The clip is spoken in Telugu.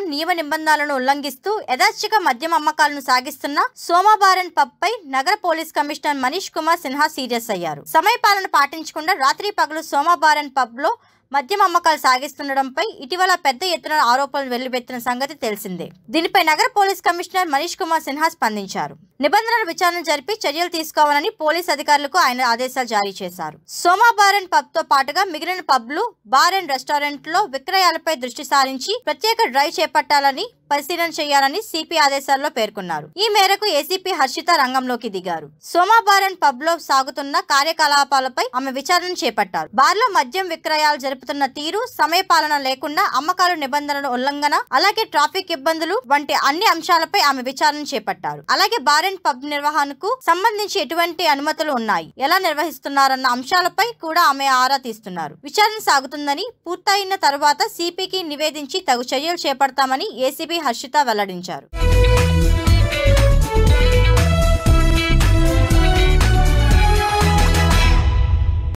నియమ నిబంధనలను ఉల్లంఘిస్తూ యథాచిక మద్యం అమ్మకాలను సాగిస్తున్న సోమాబారన్ పబ్ పై నగర police commissioner Manish Kumar Sinha serious అయ్యారు సమయపాలన పాటించకుండా రాత్రి పగలు సోమాబారన్ పబ్ లో మద్యం అమ్మకాలు సాగిస్తుండడంపై ఇటీవల పెద్ద ఎత్తున ఆరోపణలు వెల్లువెత్తిన సంగతి తెలిసిందే దీనిపై నగర పోలీస్ కమిషనర్ మనీష్ కుమార్ సిన్హా స్పందించారు నిబంధనల విచారణ జరిపి చర్యలు తీసుకోవాలని పోలీస్ అధికారులకు ఆయన ఆదేశాలు జారీ చేశారు సోమా బార్ అండ్ పబ్ తో పాటుగా మిగిలిన పబ్లు బార్ అండ్ రెస్టారెంట్ లో విక్రయాలపై దృష్టి సారించి ప్రత్యేక డ్రైవ్ చేపట్టాలని పరిశీలన చేయాలని సిపి ఆదేశాల్లో పేర్కొన్నారు ఈ మేరకు ఏసీపీ హర్షిత రంగంలోకి దిగారు సోమా బార్ అండ్ పబ్ లో సాగుతున్న కార్యకలాపాలపై ఆమె విచారణ చేపట్టారు బార్ లో మద్యం విక్రయాలు జరుపుతున్న తీరు సమయపాలన లేకుండా అమ్మకాలు నిబంధనల ఉల్లంఘన అలాగే ట్రాఫిక్ ఇబ్బందులు వంటి అన్ని అంశాలపై ఆమె విచారణ చేపట్టారు అలాగే బార్ అండ్ పబ్ నిర్వహణకు సంబంధించి ఎటువంటి అనుమతులు ఉన్నాయి ఎలా నిర్వహిస్తున్నారన్న అంశాలపై కూడా ఆమె ఆరా తీస్తున్నారు విచారణ సాగుతుందని పూర్తయిన తర్వాత సిపికి నివేదించి తగు చర్యలు చేపడతామని ఏసీబీ హర్షిత వెల్లడించారు